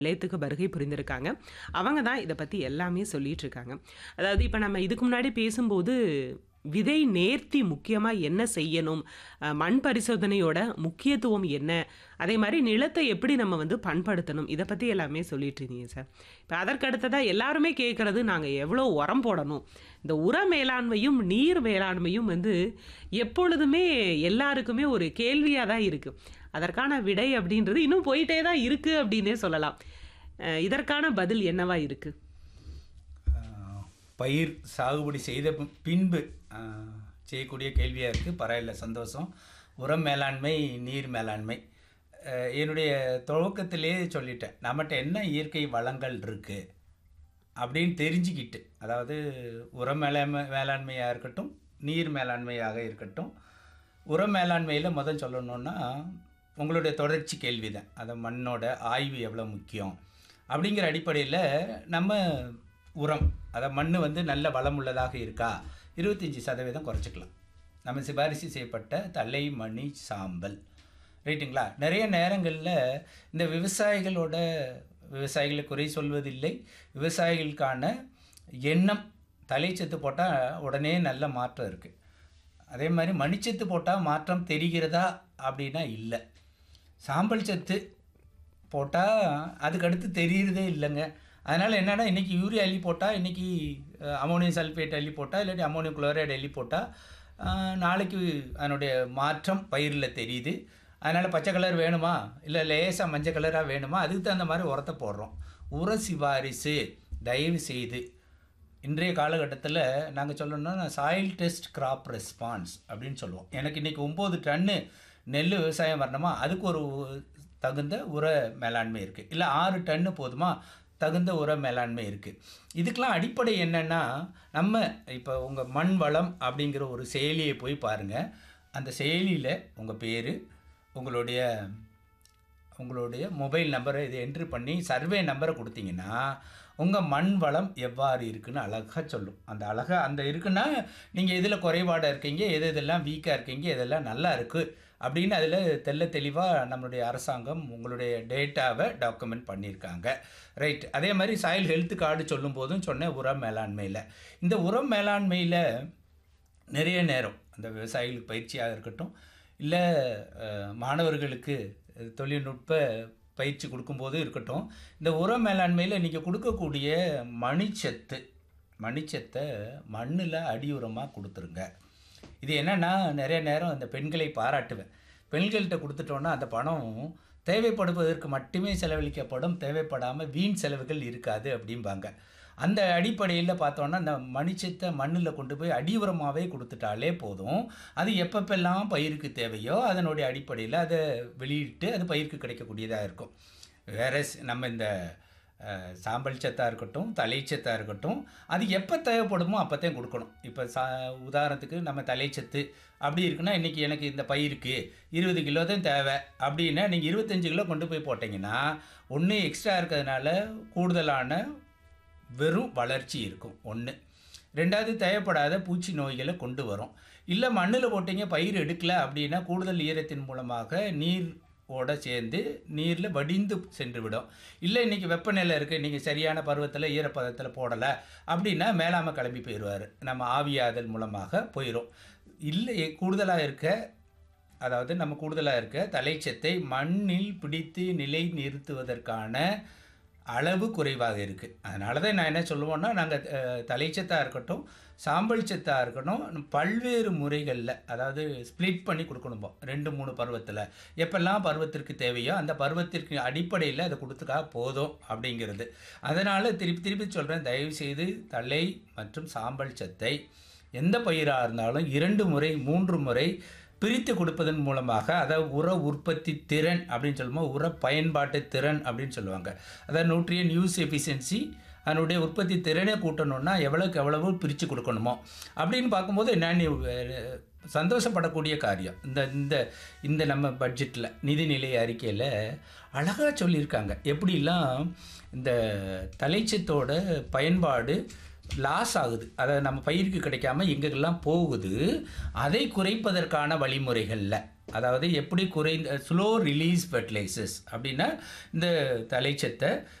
நிலையத்துக்கு வருகை புரிந்திருக்காங்க. அவங்க தான் இத பத்தி எல்லாமே சொல்லிட்டு இருக்காங்க. அதாவது இப்ப நம்ம இதுக்கு முன்னாடி பேசும்போது, விதை நேர்த்தி முக்கியமா என்ன செய்யணும்? அ மண் பரிசோதனையோட முக்கியத்துவம் என்ன? அதேமாரி நிலத்த எப்படி நம்ம வந்து பண்படுத்தணும்? இத பத்தி எல்லாமே சொல்லிட்டு இருந்தீங்க சார். இப்ப அதற்கு அடுத்ததா எல்லாருமே கேட்கறது, நாங்க எவ்வளோ உரம் போடணும்? இந்த உர மேலாண்மையும், நீர் மேலாண்மையும் வந்து எப்பொழுதுமே எல்லாருக்குமே ஒரு கேள்வியா தான் இருக்கு. அதற்கான விடை அப்படின்றது இன்னும் போயிட்டே தான் இருக்கு அப்படின்னே சொல்லலாம். அ இதற்கான பதில் என்னவா இருக்கு? ஆ, பயிர் சாகுபடி செய்த பி பின்பு ஆ, செய்யக்கூடிய கேள்வியா இருக்கு. பரவாயில்ல சந்தோஷம். உரம் மேலாண்மை, நீர் மேலாண்மை. அ என்னுடைய துவக்கத்திலேயே சொல்லிட்டேன். நம்மட்ட என்ன இயற்கை வளங்கள் இருக்கு? அப்படின்னு தெரிஞ்சுக்கிட்டு, அதாவது உர மேலாண்மை மேலாண்மையா இருக்கட்டும், நீர் மேலாண்மையாக இருக்கட்டும். உர மேலாண்மையில முதல் சொல்லணும்னா, உங்களுடைய தொடர்ச்சி கேள்வி தான். அந்த மண்ணோட ஆய்வு எவ்வளோ முக்கியம்? அப்படிங்கிற அடிப்படையில நம்ம உரம், அதாவது மண்ணு வந்து நல்ல வளமுள்ளதாக இருக்கா? 25% குறைச்சுக்கலாம். நம்ம சிபாரிசு செய்யப்பட்ட தழை, மணி, சாம்பல். ரைட்டுங்களா? நிறைய நேரங்கள்ல இந்த விவசாயிகளோட விவசாயிகளை குறை சொல்வதில்லை. விவசாயிகளுக்கான எண்ணம் தழைச்சத்து போட்டா உடனே நல்ல மாற்றம் இருக்கு. அதே மாரி மணிச்சத்து போட்டா மாற்றம் தெரிகிறதா? அப்படின்னா இல்ல. சாம்பல் சத்து போட்டா அதுக்கு அடுத்து தெரியறதே இல்லங்க. அதனால என்னன்னா, இன்னைக்கு யூரியா அள்ளி போட்டா, இன்னைக்கு அ அமோனியம் சல்பேட் அள்ளி போட்டா, இல்லாட்டி அமோனியம் குளோரைடு அள்ளி போட்டா, ஆ நாளைக்கு அதனுடைய மாற்றம் பயிர்ல தெரியுது. அதனால பச்சை கலர் வேணுமா? இல்ல லேசா மஞ்ச கலரா வேணுமா? அதுக்கு தகுந்த மாரி உரத்த போடுறோம். உர சிபாரிசு தயவு செய்து இன்றைய காலகட்டத்தில நாங்க சொல்லணும்னா, சாயில் டெஸ்ட் கிராப் ரெஸ்பான்ஸ் அப்படின்னு சொல்லுவோம். எனக்கு இன்னைக்கு 9 டன்னு நெல்லு விவசாயம் வரணுமா? அதுக்கு ஒரு தகுந்த உர மேலாண்மை இருக்கு. இல்ல 6 டன்னு போதுமா? தகுந்த உர மேலாண்மை இருக்கு. இதுக்கெல்லாம் அடிப்படை என்னன்னா, நம்ம இப்ப உங்க மண் வளம் அப்படிங்கிற ஒரு செயலிய போய் பாருங்க. அந்த செயலியில உங்க பேரு, உங்களுடைய உங்களுடைய மொபைல் நம்பர இத என்ட்ரி பண்ணி சர்வே நம்பர குடுத்தீங்கன்னா, உங்க மண் வளம் எவ்வாறு இருக்குன்னு அழகா சொல்லும். அந்த அழகா அந்த இருக்குன்னா, நீங்க எதுல குறைபாடா இருக்கீங்க? எது எதெல்லாம் வீக்கா இருக்கீங்க? எதெல்லாம் நல்லா இருக்கு? அப்படின்னு அதில தெள்ளத் தெளிவா நம்மளுடைய அரசாங்கம் உங்களுடைய டேட்டாவ டாக்குமெண்ட் பண்ணியிருக்காங்க. ரைட். அதே மாரி சாயில் ஹெல்த் கார்டு சொல்லும்போதும் சொன்னேன் உர மேலாண்மையில. இந்த உரம் மேலாண்மையில நிறைய நேரம் அந்த விவசாயிகளுக்கு பயிற்சியா இருக்கட்டும், இல்ல அ மாணவர்களுக்கு தொழில்நுட்ப பயிற்சி குடுக்கும்போது இருக்கட்டும், இந்த உர மேலாண்மையில நீங்க குடுக்கக்கூடிய மணிச்சத்து, மணிச்சத்த மண்ணுல அடி உரமா குடுத்துருங்க. இது என்னன்னா, நிறைய நேரம் இந்த பெண்களை பாராட்டுவேன். பெண்கள்ட்ட குடுத்துட்டோம்னா, அந்த பணம் தேவைப்படுவதற்கு மட்டுமே செலவழிக்கப்படும். தேவைப்படாம வீண் செலவுகள் இருக்காது அப்படிம்பாங்க. அந்த அடிப்படையில பார்த்தோம்னா, இந்த மணிச்சத்த மண்ணுல கொண்டு போய் அடி உரமாவே குடுத்துட்டாலே போதும். அது எப்பப்பெல்லாம் பயிருக்கு தேவையோ, அதனுடைய அடிப்படையில அத வெளியிட்டு அது பயிருக்கு கிடைக்கக்கூடியதா இருக்கும். வேறஸ் நம்ம இந்த அ சாம்பல் சத்தா இருக்கட்டும், தழைச்சத்தா இருக்கட்டும், அது எப்ப தேவைப்படுமோ அப்பத்தான் குடுக்கணும். இப்ப சா உதாரணத்துக்கு நம்ம தழைச்சத்து அப்படி இருக்குன்னா, இன்னைக்கு எனக்கு இந்த பயிருக்கு 20 கிலோ தான் தேவை அப்படின்னா, நீங்க 25 கிலோ கொண்டு போய் போட்டீங்கன்னா, ஒண்ணு எக்ஸ்ட்ரா இருக்கிறதுனால கூடுதலான வெறும் வளர்ச்சி இருக்கும். 1. 2வது தேவைப்படாத பூச்சி நோய்கள கொண்டு வரும். இல்ல மண்ணுல போட்டீங்க பயிர் எடுக்கல அப்படின்னா, கூடுதல் ஈரத்தின் மூலமாக நீர் ஓட சேர்ந்து நீர்ல வடிந்து சென்றுவிடும். இல்ல இன்னைக்கு வெப்பநிலை இருக்கு. நீங்க சரியான பருவத்தில ஈரப்பதத்தில போடல அப்படின்னா, மேலாம கிளம்பி போயிருவாரு. நம்ம ஆவியாதல் மூலமாக போயிரும். இல்ல கூடுதலா இருக்க அதாவது நம்ம கூடுதலா இருக்க தழைச்சத்தை மண்ணில் பிடித்து நிலை நிறுத்துவதற்கான அளவு குறைவாக இருக்கு. அதனால தான் நான் என்ன சொல்லுவோம்னா, நாங்க அ தழைச்சத்தா இருக்கட்டும், சாம்பல் சத்தா இருக்கட்டும், பல்வேறு முறைகள்ல அதாவது ஸ்ப்ளிட் பண்ணி குடுக்கணும்போம். 2, 3 பருவத்தில. எப்பெல்லாம் பருவத்திற்கு தேவையோ, அந்த பருவத்திற்கு அடிப்படையில அத குடுத்துட்டா போதும் அப்படிங்கிறது. அதனால திருப்பி திருப்பி சொல்றேன். தயவுசெய்து தழை மற்றும் சாம்பல் சத்தை எந்த பயிரா இருந்தாலும் 2 முறை, 3 முறை பிரித்து குடுப்பதன் மூலமாக, அதாவது உர உற்பத்தி திறன் அப்படின்னு சொல்லும்போது, உர பயன்பாட்டு திறன் அப்படின்னு சொல்லுவாங்க. அதாவது நியூட்ரியன்ட் யூஸ் எஃபிஷியன்சி அதனுடைய உற்பத்தி திறனை கூட்டணும்னா, எவ்வளவுக்கு எவ்வளவு பிரிச்சு குடுக்கணுமோ, அப்படின்னு பார்க்கும்போது நான் அ சந்தோஷப்படக்கூடிய காரியம். இந்த இந்த இந்த நம்ம பட்ஜெட்ல நிதிநிலை அறிக்கையில அழகா சொல்லியிருக்காங்க. எப்படிலாம் இந்த தழைச்சத்தோட பயன்பாடு லாஸ் ஆகுது. அதாவது நம்ம பயிருக்கு கிடைக்காம எங்கெல்லாம் போகுது, அதை குறைப்பதற்கான வழிமுறைகள்ல அதாவது எப்படி குறைந்த ஸ்லோ ரிலீஸ் ஃபெர்டிலைசர்ஸ் அப்படின்னா இந்த தலைச்சத்தை